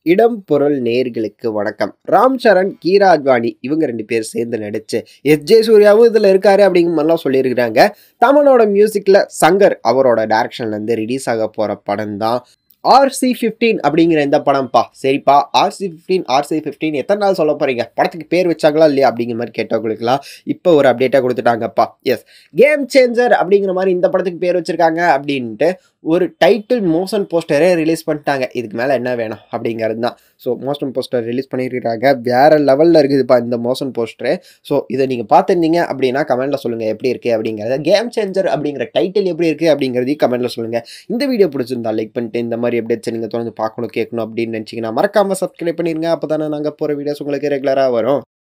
இடம் பொருள் நேர்களுக்கு வணக்கம் ராம் சரண் கீரா அத்வானி இவங்க ரெண்டு பேர் சேர்ந்து நடிச்சு எஸ் ஜே சூர்யாவும் இதில் இருக்காரு அப்படிங்கிற மாதிரிலாம் சொல்லியிருக்கிறாங்க தமனோட மியூசிக்கில் சங்கர் அவரோட டைரக்ஷன்லேருந்து ரிலீஸ் ஆக போகிற படம் தான் ஆர்சி ஃபிஃப்டீன் அப்படிங்கிற இந்த படம்ப்பா சரிப்பா ஆர்சி ஃபிஃப்டீன் ஆர்சி ஃபிஃப்டீன் எத்தனை நாள் சொல்ல போகிறீங்க படத்துக்கு பேர் வச்சாங்களா இல்லையா அப்படிங்கிற மாதிரி கேட்டவங்களுக்குலாம் இப்போ ஒரு அப்டேட்டாக கொடுத்துட்டாங்கப்பா எஸ் கேம் சேஞ்சர் அப்படிங்கிற மாதிரி இந்த படத்துக்கு பேர் வச்சுருக்காங்க அப்படின்ட்டு ஒரு டைட்டில் மோஷன் போஸ்டரே ரிலீஸ் பண்ணிட்டாங்க இதுக்கு மேலே என்ன வேணும் அப்படிங்கிறது தான் ஸோ மோஷன் போஸ்டர் ரிலீஸ் பண்ணியிருக்காங்க வேறு லெவலில் இருக்குதுப்பா இந்த மோஷன் போஸ்டரு ஸோ இதை நீங்கள் பார்த்துருந்தீங்க அப்படின்னா கமெண்ட்டில் சொல்லுங்கள் எப்படி இருக்குது அப்படிங்கிறத கேம் சேஞ்சர் அப்படிங்கிற டைட்டில் எப்படி இருக்குது அப்படிங்கிறதையும் கமெண்ட்டில் சொல்லுங்கள் இந்த வீடியோ பிடிச்சிருந்தா லைக் பண்ணிட்டு இந்த மாதிரி அப்டேட்ஸ் நீங்கள் தொடர்ந்து பார்க்கணும் கேட்கணும் அப்படின்னு நினச்சிங்கன்னா மறக்காமல் சப்ஸ்கிரைப் பண்ணிடுங்க அப்போ தானே நாங்கள் போகிற வீடியோஸ் உங்களுக்கு ரெகுலராக வரும்